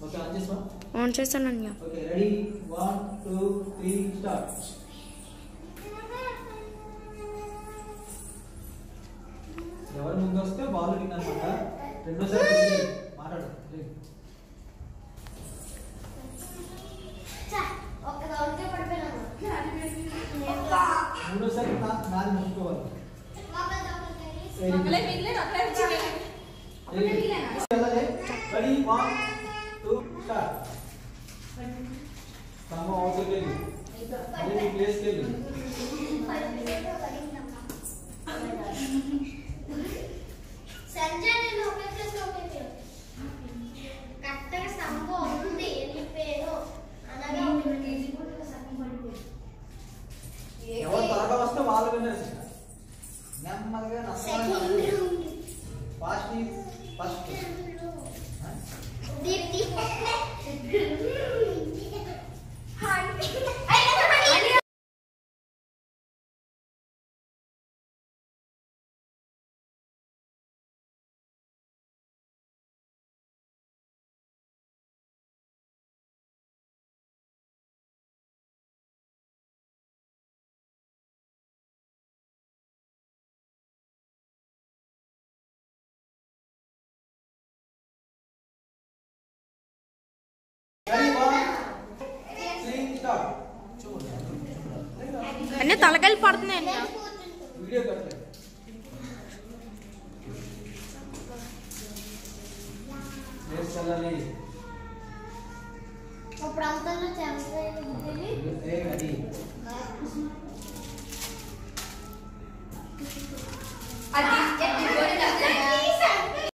Okay on చేసా on చేస్తాను అన్య okay ready one two three start ఎవరు ముందు వస్తే బాల్ విన్ అనమాట రెండోసారి తిరిగి మాట్లాడు తిరిగి. ఒక్క రౌండ్కే పడిపోయినాము మూడోసారి నా- నాది ముట్టుకోవాలి అక్కలే మిగిలే అక్కలే వచ్చింది రెడీ వన్ టూ స్టార్ట్ స్తంభం అవతలకి వెళ్ళి మళ్ళీ మీ ప్లేస్కి వెళ్ళి సంజయ్ నేను ఒకే ప్లేస్ లో పెట్టాను కరెక్ట్గా స్తంభం ఉంది వెళ్ళిపోయాను అనగా ఒక కేజీ కూడా సగం పడిపోయింది ఎవరు త్వరగా వస్తే వాళ్ళు విన్నర్స్ ఇక. నెమ్మదిగా నష్టంగా second fast first Deepti ready one three start అన్నీ తలకాయలు పడుతున్నాయి అన్య వీడియో కట్టలేదు నేర్చుకోవాలి అప్పుడు అంతా చంపేది ఏ అది